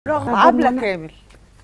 رغم طب عبلة أنا- كامل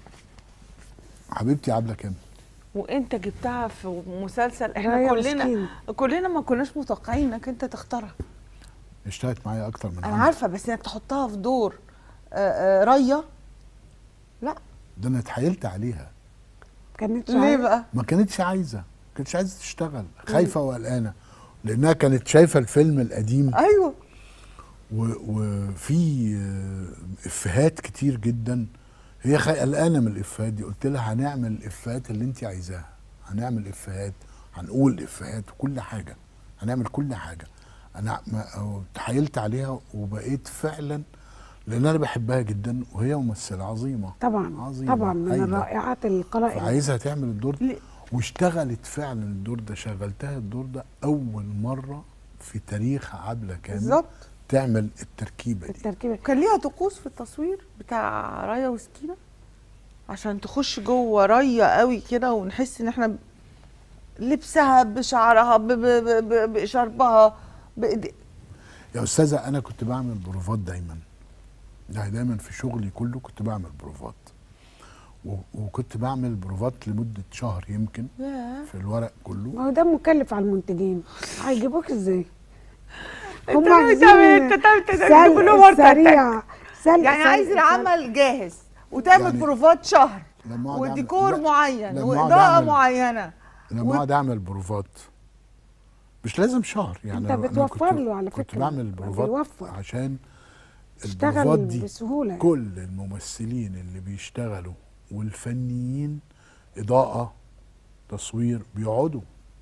حبيبتي عبله كامل وانت جبتها في مسلسل احنا راية كلنا مسكين. كلنا ما كناش متوقعين انك انت تختارها اشتغلت معايا اكتر من انا عمل. عارفه بس انك تحطها في دور آه، آه، ريا لا ده انا اتحايلت عليها كانت ليه بقى ما كانتش عايزه ما كانتش عايزه تشتغل خايفه وقلقانه لانها كانت شايفه الفيلم القديم ايوه و- وفي آه، افيهات كتير جدا هي خ- قلقانه من الافيهات دي قلت لها هنعمل الافيهات اللي انت عايزاها هنعمل افيهات هنقول افيهات وكل حاجه هنعمل كل حاجه انا ما- أو تحايلت عليها وبقيت فعلا لان انا بحبها جدا وهي ممثله عظيمه طبعا عظيمة، طبعا من هايلة. الرائعات القلائل فعايزها تعمل الدور ده ليه؟ واشتغلت فعلا الدور ده شغلتها الدور ده اول مره في تاريخ عبله كامل بالظبط تعمل التركيبه دي التركيبه كان ليها طقوس في التصوير بتاع ريا وسكينه عشان تخش جوه ريا قوي كده ونحس ان احنا لبسها بشعرها ب- ب- ب- بشربها بإيدي- يا استاذه انا كنت بعمل بروفات دايما يعني دايما في شغلي كله كنت بعمل بروفات و- وكنت بعمل بروفات لمده شهر يمكن ياه. في الورق كله ما هو ده مكلف على المنتجين هيجيبوك ازاي؟ انت هم بتعمل عايزين انت بتعمل سل- تجيب لهم ورطة سريع سل يعني سل- عايز سل- العمل جاهز وتعمل يعني بروفات شهر لما أقعد أعمل- وديكور لا، معين لما أقعد واضاءه أعمل- معينه لما و- اقعد اعمل بروفات مش لازم شهر يعني انت أنا- أنا بتوفر كنت- له على كنت فكرة. بعمل بروفات بيوفر. عشان البروفات اشتغل دي بسهوله كل الممثلين اللي بيشتغلوا والفنيين اضاءه تصوير بيقعدوا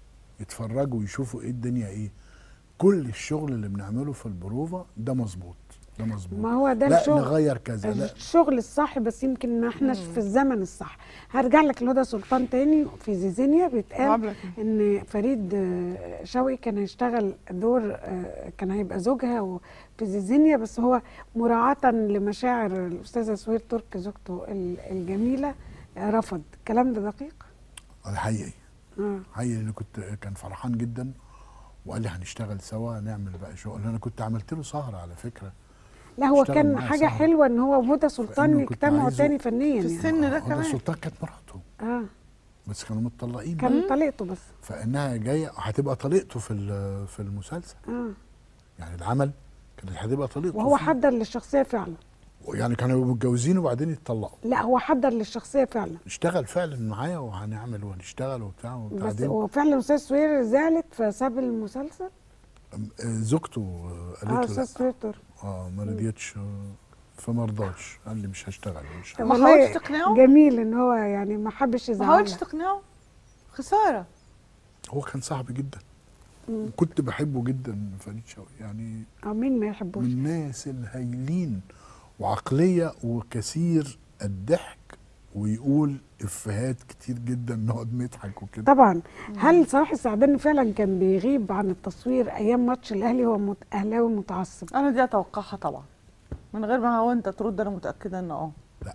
يتفرجوا يشوفوا ايه الدنيا ايه كل الشغل اللي بنعمله في البروفا ده مظبوط ده مظبوط ما هو ده لا الشغل نغير كذا لا الشغل الصح بس يمكن ما احناش في الزمن الصح هرجع لك لهدى سلطان تاني في زيزينيا بيتقال عبلة ان فريد آه، شوقي كان هيشتغل دور آه، كان هيبقى زوجها و- في زيزينيا بس هو مراعاة لمشاعر الأستاذة سهير ترك زوجته ال- الجميلة آه، رفض الكلام ده دقيق؟ ده حقيقي اه حقيقي اللي كنت كان فرحان جدا وقال لي هنشتغل سوا نعمل بقى شغل انا كنت عملت له سهره على فكره لا هو اشتغل كان معايا حاجة سهرة. حلوة ان هو وهدى سلطان فإنه كنت يجتمعوا عايزه تاني فنيا في يعني السن ده هدى كمان سلطان كانت مراته اه بس كانوا متطلقين كان طليقته بس فانها جايه هتبقى طليقته في ال- في المسلسل اه يعني العمل كانت هتبقى طليقته وهو فيه. حضر للشخصية فعلا يعني كانوا يبقوا متجوزين وبعدين يتطلقوا لا هو حضر للشخصية فعلا اشتغل فعلا معايا وهنعمل وهنشتغل وبتاع بس وبعدين هو فعلا استاذ سوير زعلت فساب المسلسل آه، زوجته آه، اه قالت استاذ له سوير لا ترك اه ما رضيتش آه، فما رضاش قال لي مش هشتغل مش طب ما والله حاولتش تقنعه؟ جميل ان هو يعني ما حبش ما حاولتش يزعلها تقنعه خساره هو كان صاحبي جدا كنت بحبه جدا فريد شوقي يعني او مين ما من يحبوش الناس الهايلين وعقليه وكثير الضحك ويقول افيهات كتير جدا نقعد نضحك وكده طبعا هل صلاح السعداني فعلا كان بيغيب عن التصوير ايام ماتش الاهلي هو مت... اهلاوي متعصب انا دي اتوقعها طبعا من غير ما هو انت ترد انا متاكده ان اه لا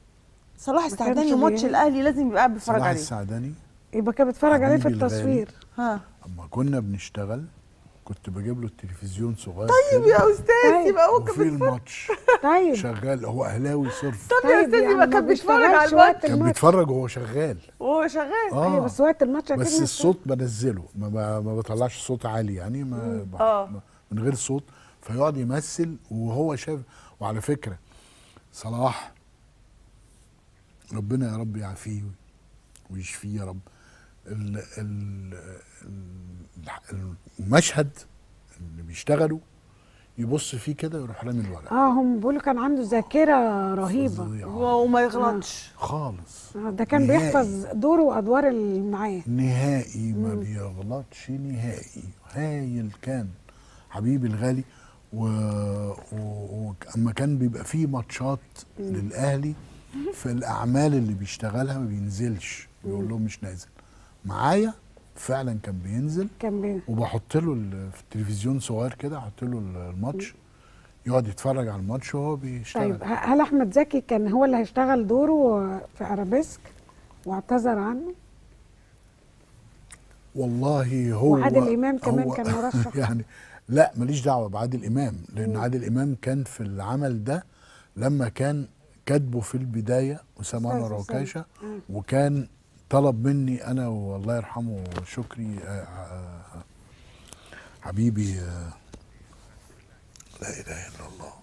صلاح كانش السعداني ماتش بي- الاهلي لازم يبقى قاعد بيتفرج صلاح عليه السعداني يبقى كان بيتفرج عليه في حبيبي الغالي. التصوير ها اما كنا بنشتغل كنت بجيب له التلفزيون صغير طيب كده يا استاذ طيب. يبقى هو وفي كان الماتش طيب شغال هو اهلاوي صرف طب يا استاذ يعني يبقى ما كان بيتفرج على بيشتغلش وقت الماتش كان الماتش بيتفرج وهو شغال وهو شغال ايوه اه بس وقت الماتش أكيد بس مش- الصوت بنزله ما, ب- ما بطلعش صوت عالي يعني ما ب- آه. ما- من غير صوت فيقعد يمثل وهو شاف وعلى فكره صلاح ربنا يا رب يعافيه ويشفيه يا رب ال ال ال- المشهد اللي بيشتغلوا يبص فيه كده يروح رامي الورق اه هم بيقولوا كان عنده ذاكره رهيبه فظيع. وما يغلطش خالص آه، ده كان نهائي. بيحفظ دوره وادوار اللي معاه نهائي ما بيغلطش نهائي هايل كان حبيبي الغالي و... و... و... اما كان بيبقى فيه ماتشات للاهلي في الاعمال اللي بيشتغلها ما بينزلش بيقول لهم مش نازل معايا فعلا كان بينزل كان بي... وبحط له ال- في التلفزيون صغير كده احط له الماتش يقعد يتفرج على الماتش وهو بيشتغل طيب ه- هل احمد زكي كان هو اللي هيشتغل دوره في ارابيسك واعتذر عنه والله هو وعادل إمام كمان هو كان مرشح. يعني لا ماليش دعوه بعادل امام لان عادل امام كان في العمل ده لما كان كاتبه في البدايه اسامه انور أستاذ أسامة. عكاشه مم. وكان طلب مني انا والله يرحمه شكري آه، آه، حبيبي آه، لا اله الا الله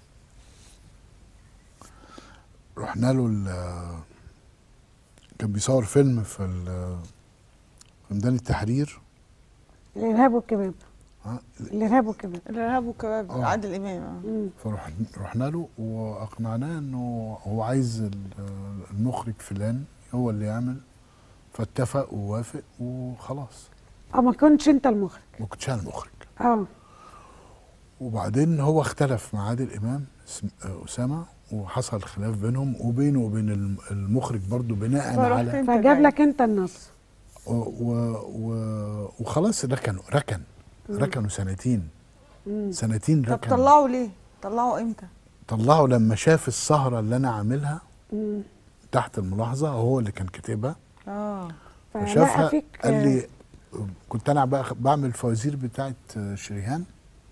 رحنا له ال- كان بيصور فيلم في ال- في ميدان التحرير الارهاب والكباب ها الارهاب والكباب الارهاب والكباب آه. عادل امام آه. مم. فرحنا له واقنعناه انه هو عايز ال- المخرج فلان هو اللي يعمل فاتفق ووافق وخلاص اه ما كنتش انت المخرج ما كنتش انا المخرج اه وبعدين هو اختلف مع عادل امام اسم- آه، اسامه وحصل خلاف بينهم وبينه وبين الم- المخرج برضو بناء فرحت على انت فجاب جاي. لك انت النص و و و وخلاص ركنوا ركن ركنوا سنتين مم. سنتين طب ركنوا طلعوا ليه؟ طلعوا امتى؟ طلعوا لما شاف السهره اللي انا عاملها مم. تحت الملاحظه هو اللي كان كاتبها اه فلقى فشافها فيك قال آه، لي كنت انا بقى بعمل الفوازير بتاعت شريهان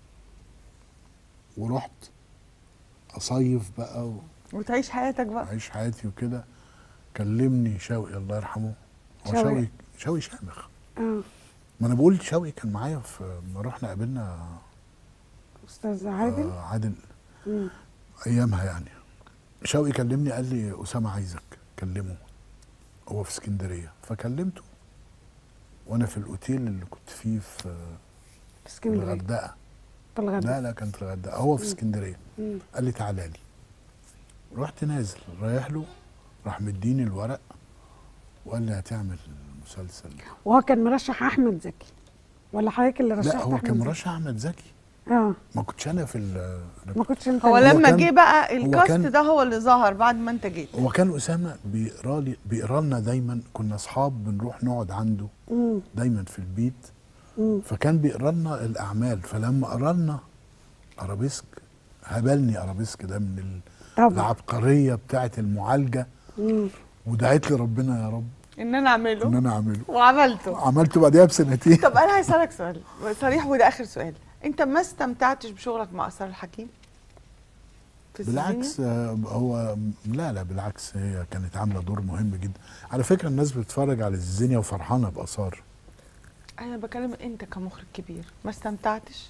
ورحت اصيف بقى وتعيش حياتك بقى واعيش حياتي وكده كلمني شوقي الله يرحمه هو شوقي. شوقي شوقي شامخ اه ما انا بقول شوقي كان معايا في ما رحنا قابلنا استاذ عادل آه، عادل مم. ايامها يعني شوقي كلمني قال لي اسامه عايزك كلمه هو في اسكندريه فكلمته وانا في الاوتيل اللي كنت فيه في في اسكندريه الغردقه في الغردقه لا لا كانت في الغردقه هو في اسكندريه مم. قال لي تعالى لي رحت نازل رايح له راح مديني الورق وقال لي هتعمل المسلسل وهو كان مرشح احمد زكي ولا حضرتك اللي رشحت لا هو أحمد كان زكي؟ مرشح احمد زكي اه ما كنتش انا في ال- ما كنتش انت هو اللي- لما كان- جه بقى الكاست كان- ده هو اللي ظهر بعد ما انت جيت هو كان اسامه بيقرا لي بيقرا لنا دايما كنا اصحاب بنروح نقعد عنده مم. دايما في البيت مم. فكان بيقرا لنا الاعمال فلما قرا لنا ارابيسك هبلني ارابيسك ده من ال- طبعا العبقريه بتاعه المعالجه مم. ودعيت لي ربنا يا رب ان انا اعمله ان انا اعمله وعملته عملته بعدها بسنتين طب انا هسالك سؤال صريح وده اخر سؤال انت ما استمتعتش بشغلك مع اسرار الحكيم في بالعكس السيزينيا؟ آه، هو لا لا بالعكس هي كانت عامله دور مهم جدا على فكره الناس بتتفرج على الزينيا وفرحانه باثار انا بكلم انت كمخرج كبير ما استمتعتش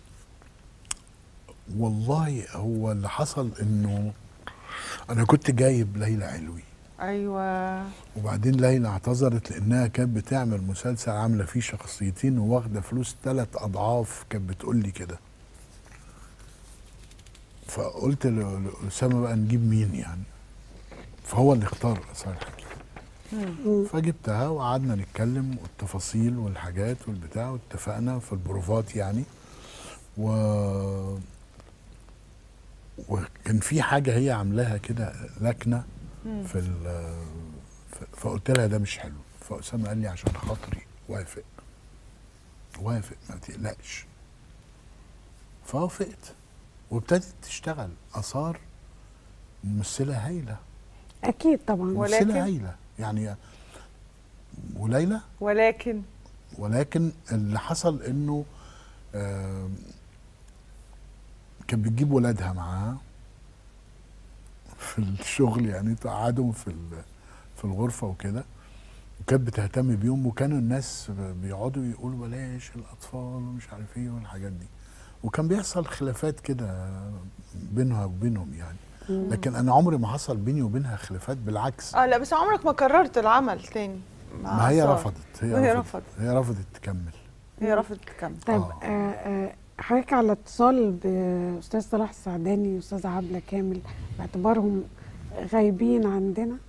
والله هو اللي حصل انه انا كنت جايب ليلى علوي ايوه وبعدين ليلى اعتذرت لانها كانت بتعمل مسلسل عامله فيه شخصيتين وواخده فلوس ثلاث اضعاف كانت بتقول لي كده فقلت ل- لاسامه بقى نجيب مين يعني فهو اللي اختار اسرار الحكيم مم. فجبتها وقعدنا نتكلم والتفاصيل والحاجات والبتاع واتفقنا في البروفات يعني و وكان في حاجه هي عاملاها كده لكنه مم. في ال ف- فقلت لها ده مش حلو فاسامه قال لي عشان خاطري وافق وافق ما تقلقش فوافقت وابتدت تشتغل اثار ممثله هايله اكيد طبعا ولكن- ممثله هايله يعني وليلى ولكن ولكن اللي حصل انه آم، كانت بتجيب ولادها معاها في الشغل يعني تقعدهم في ال- في الغرفه وكده وكانت بتهتم بيهم وكانوا الناس بيقعدوا يقولوا بلاش الاطفال ومش عارف ايه والحاجات دي وكان بيحصل خلافات كده بينها وبينهم يعني لكن انا عمري ما حصل بيني وبينها خلافات بالعكس اه لا بس عمرك ما كررت العمل تاني مع ما هي آثار. رفضت هي, وهي رفضت رفضت. هي رفضت تكمل هي رفضت تكمل طيب آه. آه. آه حضرتك على اتصال باستاذ صلاح السعداني واستاذ عبله كامل باعتبارهم غايبين عندنا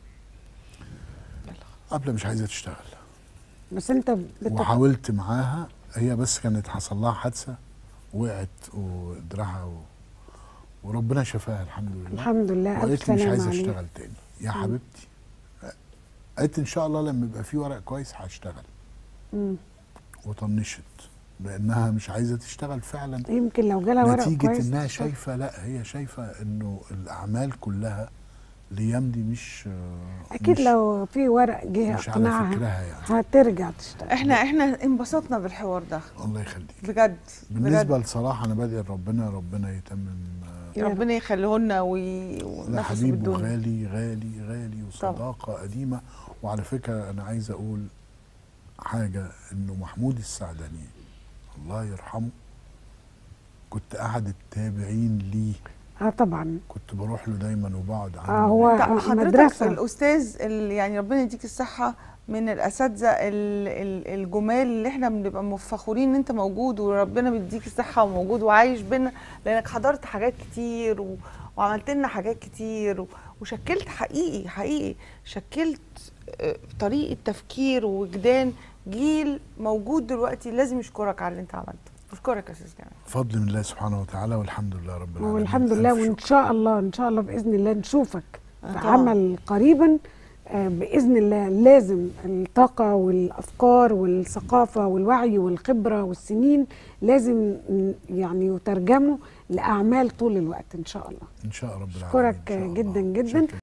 قبل مش عايزه تشتغل بس انت بت... وحاولت معاها هي بس كانت حصل لها حادثه وقعت ودراعها و... وربنا شفاها الحمد لله الحمد لله الف وقالت لي مش سلامه عايزه عليك اشتغل تاني يا حبيبتي قالت لي ان شاء الله لما يبقى في ورق كويس هشتغل مم. وطنشت لانها مش عايزه تشتغل فعلا يمكن لو جالها ورق نتيجه كويس انها تشتغل. شايفه لا هي شايفه انه الاعمال كلها الايام دي مش اكيد مش لو في ورق جه مش على اقنعها فكرها يعني هترجع تشتغل احنا احنا انبسطنا بالحوار ده الله يخليك بجد بالنسبه بجد لصراحه انا بادئ ربنا ربنا يتمم يا رب. ربنا يخليه لنا وي- لا ونفسه حبيب بالدنيا وغالي غالي غالي طبعا. وصداقة قديمة وعلى فكرة أنا عايز أقول حاجة إنه محمود السعدني الله يرحمه كنت أحد التابعين ليه اه طبعا كنت بروح له دايما وبقعد عنده آه هو انت حضرتك مدرسة. الاستاذ اللي يعني ربنا يديك الصحه من الاساتذه ال- ال- الجمال اللي احنا بنبقى مفخورين ان انت موجود وربنا بيديك الصحه وموجود وعايش بينا لانك حضرت حاجات كتير و... وعملت لنا حاجات كتير و... وشكلت حقيقي حقيقي شكلت آه، طريقه تفكير ووجدان جيل موجود دلوقتي لازم يشكرك على اللي انت عملته بشكرك يا استاذ جمال فضل من الله سبحانه وتعالى والحمد لله رب العالمين والحمد لله ألف وان شكر. شاء الله ان شاء الله باذن الله نشوفك آه في طبعاً. عمل قريبا آه، باذن الله لازم الطاقه والافكار والثقافه والوعي والخبره والسنين لازم ن- يعني يترجموا لاعمال طول الوقت ان شاء الله إن شاء رب العالمين أشكرك إن شاء الله. جداً جداً. شكراً.